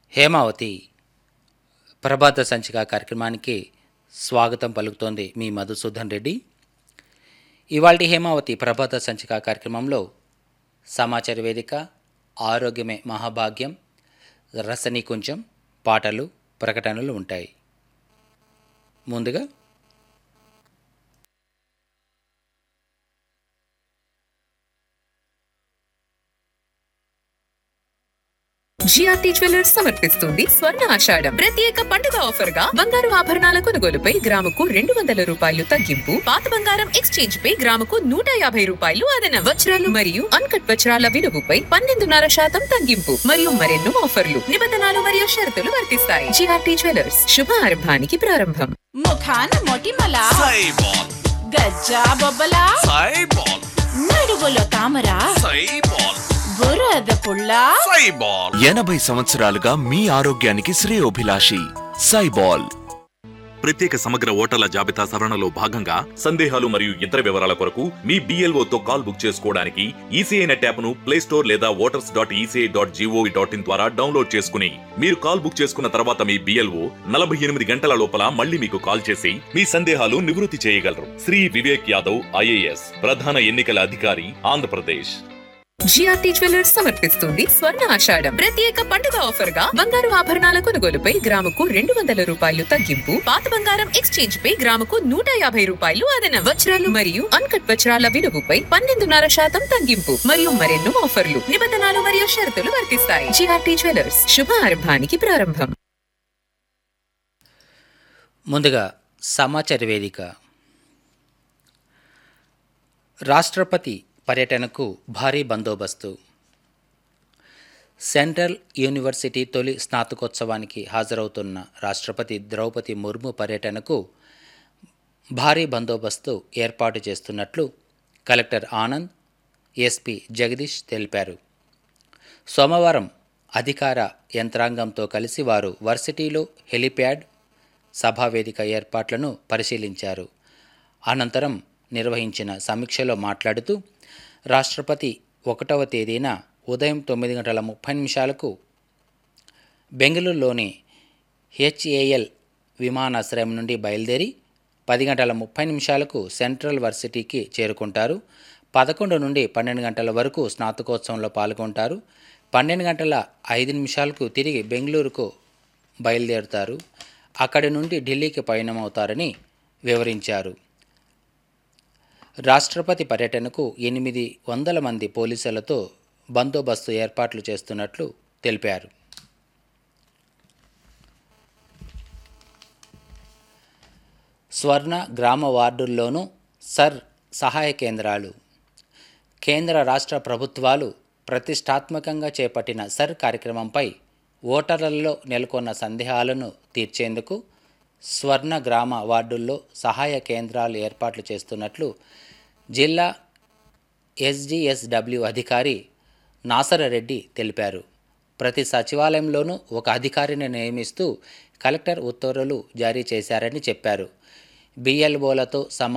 హేమావతి ప్రభాత సంచిక కార్యక్రమానికి స్వాగతం పలుకుతోంది మీ మధుసూదన్ రెడ్డి ఇవాల్టి హేమావతి ప్రభాత సంచిక కార్యక్రమంలో సమాచార వేదిక ఆరోగ్యమే మహాభాగ్యం రసనికుంచం పాటలు ప్రకటనలు ఉంటాయి ముందుగా జిఆర్టీ జ్యువెలర్స్ సమర్పిస్తుంది స్వర్ణ ఆషాఢం ప్రత్యేక పండుగ ఆఫర్ గా బంగారు ఆభరణాల కొనుగోలుపై గ్రాముకు రెండు వందల రూపాయలు తగ్గింపు పాత బంగారం ఎక్స్చేంజ్ పై గ్రాముకు నూట యాభై రూపాయలు అదన వజ్రాలు మరియు అన్కట్ వజ్రాల విలువపై పన్నెండున్నర శాతం తగ్గింపు మరియు మరెన్నో ఆఫర్లు నిబంధనలు మరియు షరతులు వర్తిస్తాయి జిఆర్టీ జ్యువెలర్స్ శుభ ఆరంభానికి ప్రారంభం ముఖాన మొటిమల సైబాల్ గజ్జా బొబ్బల సైబాల్ నడుగులో తామర సైబాల్ బురద పుల్ల సైబాల్ ఎనభై సంవత్సరాలుగా మీ ఆరోగ్యానికి శ్రేయోభిలాషి సైబాల్ ప్రత్యేక సమగ్ర ఓటర్ల జాబితా సవరణలో భాగంగా సందేహాలు మరియు ఇతర వివరాల కొరకు మీ BLO తో కాల్ బుక్ చేసుకోవడానికి ఈసీఐ నెట్ యాప్ను ప్లే స్టోర్ లేదా voters dot ECI dot G O V dot in ద్వారా డౌన్లోడ్ చేసుకుని మీరు కాల్ బుక్ చేసుకున్న తర్వాత మీ బిఎల్ఓ నలభై ఎనిమిది గంటల లోపల మళ్ళీ మీకు కాల్ చేసి మీ సందేహాలు నివృత్తి చేయగలరు శ్రీ వివేక్ యాదవ్ ఐఏఎస్ ప్రధాన ఎన్నికల అధికారి ఆంధ్రప్రదేశ్ జిఆర్టీ జ్యువెలర్స్ సమర్పిస్తుంది స్వర్ణ ఆషాఢం ప్రత్యేక పండుగ ఆఫర్ గా బంగారు ఆభరణాల కొనుగోలుపై గ్రాముకు రెండు వందల రూపాయలు తగ్గింపు పాత బంగారం ఎక్స్చేంజ్ పై గ్రాముకు నూట యాభై రూపాయలు అదన వజ్రాలు మరియు అన్కట్ వజ్రాల విలువపై పన్నెండున్నర శాతం తగ్గింపు మరియు మరెన్నో ఆఫర్లు నిబంధనలు మరియు షరతులు వర్తిస్తాయి జిఆర్టీ జ్యువెలర్స్ శుభ ఆరంభానికి ప్రారంభం ముందుగా సమాచార వేదిక రాష్ట్రపతి పర్యటనకు భారీ బందోబస్తు సెంట్రల్ యూనివర్సిటీ తొలి స్నాతకోత్సవానికి హాజరవుతున్న రాష్ట్రపతి ద్రౌపది ముర్ము పర్యటనకు భారీ బందోబస్తు ఏర్పాటు చేస్తున్నట్లు కలెక్టర్ ఆనంద్ ఎస్పీ జగదీష్ తెలిపారు సోమవారం అధికార యంత్రాంగంతో కలిసి వారు వర్సిటీలో హెలిప్యాడ్ సభావేదిక ఏర్పాట్లను పరిశీలించారు అనంతరం నిర్వహించిన సమీక్షలో మాట్లాడుతూ రాష్ట్రపతి ఒకటవ తేదీన ఉదయం తొమ్మిది గంటల ముప్పై నిమిషాలకు బెంగళూరులోని హెచ్ఏఎల్ విమానాశ్రయం నుండి బయలుదేరి పది గంటల ముప్పై నిమిషాలకు సెంట్రల్ వర్సిటీకి చేరుకుంటారు పదకొండు నుండి పన్నెండు గంటల వరకు స్నాతకోత్సవంలో పాల్గొంటారు పన్నెండు గంటల ఐదు నిమిషాలకు తిరిగి బెంగళూరుకు బయలుదేరుతారు అక్కడి నుండి ఢిల్లీకి పయనమవుతారని వివరించారు రాష్ట్రపతి పర్యటనకు ఎనిమిది వందల మంది పోలీసులతో బందోబస్తు ఏర్పాట్లు చేస్తున్నట్లు తెలిపారు స్వర్ణ గ్రామ వార్డుల్లోనూ సర్ సహాయ కేంద్రాలు కేంద్ర రాష్ట్ర ప్రభుత్వాలు ప్రతిష్టాత్మకంగా చేపట్టిన సర్ కార్యక్రమంపై ఓటర్లలో నెలకొన్న సందేహాలను తీర్చేందుకు స్వర్ణ గ్రామ వార్డుల్లో సహాయ కేంద్రాలు ఏర్పాట్లు చేస్తున్నట్లు జిల్లా ఎస్జిఎస్డబ్ల్యూ అధికారి నాసరరెడ్డి తెలిపారు ప్రతి సచివాలయంలోనూ ఒక అధికారిని నియమిస్తూ కలెక్టర్ ఉత్తర్వులు జారీ చేశారని చెప్పారు బిఎల్ఓలతో సంబంధ